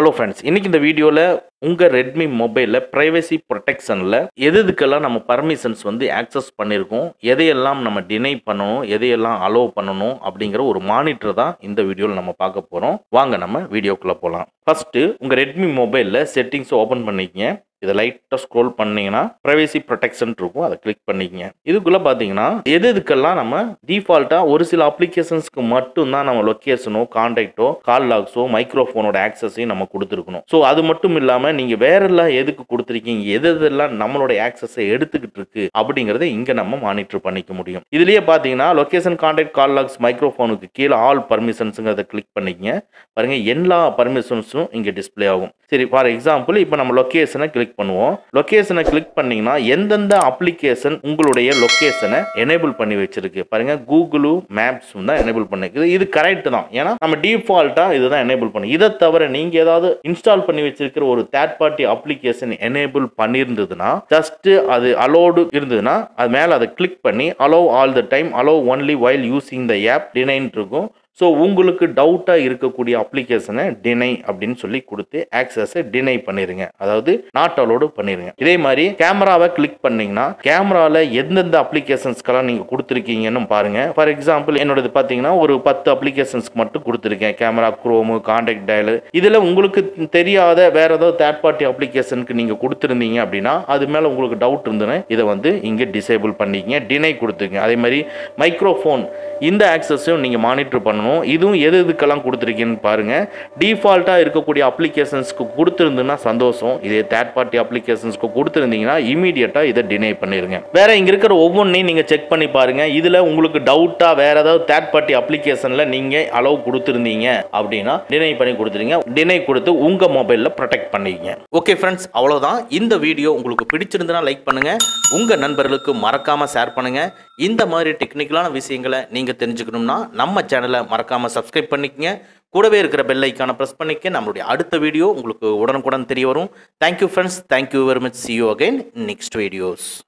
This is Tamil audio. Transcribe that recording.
ஹலோ ஃப்ரெண்ட்ஸ் இன்னைக்கு இந்த வீடியோவில் உங்கள் ரெட்மி மொபைலில் ப்ரைவசி ப்ரொடெக்ஷனில் எது எதுக்கெல்லாம் நம்ம பர்மிஷன்ஸ் வந்து ஆக்சஸ் பண்ணியிருக்கோம் எதையெல்லாம் நம்ம டினை பண்ணணும் எதையெல்லாம் அலோவ் பண்ணணும் அப்படிங்கிற ஒரு மானிட்டர் தான் இந்த வீடியோவில் நம்ம பார்க்க போகிறோம் வாங்க நம்ம வீடியோக்குள்ளே போகலாம் ஃபஸ்ட்டு உங்கள் ரெட்மி மொபைலில் செட்டிங்ஸ் ஓப்பன் பண்ணிக்கங்க இதை லைட்டாக ஸ்க்ரோல் பண்ணீங்கன்னா ப்ரைவசி ப்ரொடெக்ஷன் இருக்கும் அதை கிளிக் பண்ணிக்கங்க இதுக்குள்ளே பார்த்தீங்கன்னா எது எதுக்கெல்லாம் நம்ம டிஃபால்ட்டாக ஒரு சில அப்ளிகேஷன்ஸ்க்கு மட்டும்தான் நம்ம லொக்கேஷனோ கான்டாக்டோ கால் லாக்ஸோ மைக்ரோஃபோனோட ஆக்சஸையும் நம்ம கொடுத்துருக்கணும் ஸோ அது மட்டும் இல்லாமல் நீங்கள் வேறெல்லாம் எதுக்கு கொடுத்துருக்கீங்க எது எதெல்லாம் நம்மளோட ஆக்சஸை எடுத்துக்கிட்டு இருக்கு அப்படிங்கிறத இங்கே நம்ம மானிட்டர் பண்ணிக்க முடியும் இதுலேயே பார்த்தீங்கன்னா லொக்கேஷன் கான்டாக்ட் கால் லாக்ஸ் மைக்ரோஃபோனுக்கு கீழே ஆல் பர்மிஷன்ஸுங்கிறத கிளிக் பண்ணிக்கங்க பாருங்க எல்லா பர்மிஷன்ஸும் இங்கே டிஸ்ப்ளே ஆகும் சரி ஃபார் எக்ஸாம்பிள் இப்போ நம்ம லொக்கேஷனை கிளிக் பண்ணுவோம் லொக்கேஷனை கிளிக் பண்ணீங்கன்னா எந்தெந்த அப்ளிகேஷன் உங்களுடைய லொக்கேஷனை எனேபிள் பண்ணி வச்சிருக்கு பாருங்க கூகுளும் மேப்ஸும் தான் எனேபிள் பண்ணிருக்கு இது கரெக்ட் தான் ஏன்னா நம்ம டிஃபால்ட்டாக இதுதான் எனேபிள் பண்ணி இதை தவிர நீங்கள் ஏதாவது இன்ஸ்டால் பண்ணி வச்சிருக்கிற ஒரு தேர்ட் பார்ட்டி அப்ளிகேஷன் எனேபிள் பண்ணியிருந்ததுன்னா ஜஸ்ட் அது அலோடு இருந்ததுன்னா அது மேலே அதை கிளிக் பண்ணி allow all the time allow only while using the app deny இருக்கும் ஸோ உங்களுக்கு டவுட்டாக இருக்கக்கூடிய அப்ளிகேஷனை டினை அப்படின்னு சொல்லி கொடுத்து ஆக்சஸை டினை பண்ணிடுங்க அதாவது நாட் அலோடு பண்ணிடுங்க இதே மாதிரி கேமராவை கிளிக் பண்ணீங்கன்னா கேமராவில் எந்தெந்த அப்ளிகேஷன்ஸ்க்கெல்லாம் நீங்கள் கொடுத்துருக்கீங்கன்னு பாருங்க ஃபார் எக்ஸாம்பிள் என்னோடது பார்த்தீங்கன்னா ஒரு பத்து அப்ளிகேஷன்ஸ்க்கு மட்டும் கொடுத்துருக்கேன் கேமரா குரோமு கான்டாக்ட் டயலு இதில் உங்களுக்கு தெரியாத வேற ஏதாவது தேர்ட் பார்ட்டி அப்ளிகேஷனுக்கு நீங்கள் கொடுத்துருந்தீங்க அப்படின்னா அது மேலே உங்களுக்கு டவுட் இருந்ததுன்னா இதை வந்து இங்கே டிசேபிள் பண்ணிக்கிங்க டினை கொடுத்துருங்க அதே மாதிரி மைக்ரோஃபோன் இந்த ஆக்சஸையும் நீங்கள் மானிட்டர் பண்ணணும் இதுவும் எது எதுக்கெல்லாம் கொடுத்துருக்கீங்கன்னு பாருங்கள் டிஃபால்ட்டாக இருக்கக்கூடிய அப்ளிகேஷன்ஸ்க்கு கொடுத்துருந்துன்னா சந்தோஷம் இதே தேர்ட் பார்ட்டி அப்ளிகேஷன்ஸ்க்கு கொடுத்துருந்தீங்கன்னா இமீடியட்டாக இதை டினை பண்ணிடுங்க வேற இங்கே இருக்கிற ஒவ்வொன்றையும் நீங்கள் செக் பண்ணி பாருங்கள் இதில் உங்களுக்கு டவுட்டாக வேற ஏதாவது தேர்ட் பார்ட்டி அப்ளிகேஷனில் நீங்கள் அளவு கொடுத்துருந்தீங்க அப்படின்னா டினை பண்ணி கொடுத்துருங்க டினை கொடுத்து உங்கள் மொபைலில் ப்ரொடெக்ட் பண்ணிக்கங்க ஓகே ஃப்ரெண்ட்ஸ் அவ்வளோதான் இந்த வீடியோ உங்களுக்கு பிடிச்சிருந்துன்னா லைக் பண்ணுங்கள் உங்கள் நண்பர்களுக்கு மறக்காமல் ஷேர் பண்ணுங்கள் இந்த மாதிரி டெக்னிக்கலான விஷயங்களை நீங்கள் தெரிஞ்சுக்கணும்னா நம்ம சேனலை மறக்காமல் சப்ஸ்கிரைப் பண்ணிக்கங்க கூடவே இருக்கிற பெல் ஐக்கானை ப்ரெஸ் பண்ணிக்க நம்மளுடைய அடுத்த வீடியோ உங்களுக்கு உடனுக்குடன் தெரிய வரும் thank you friends thank you very much see you again next videos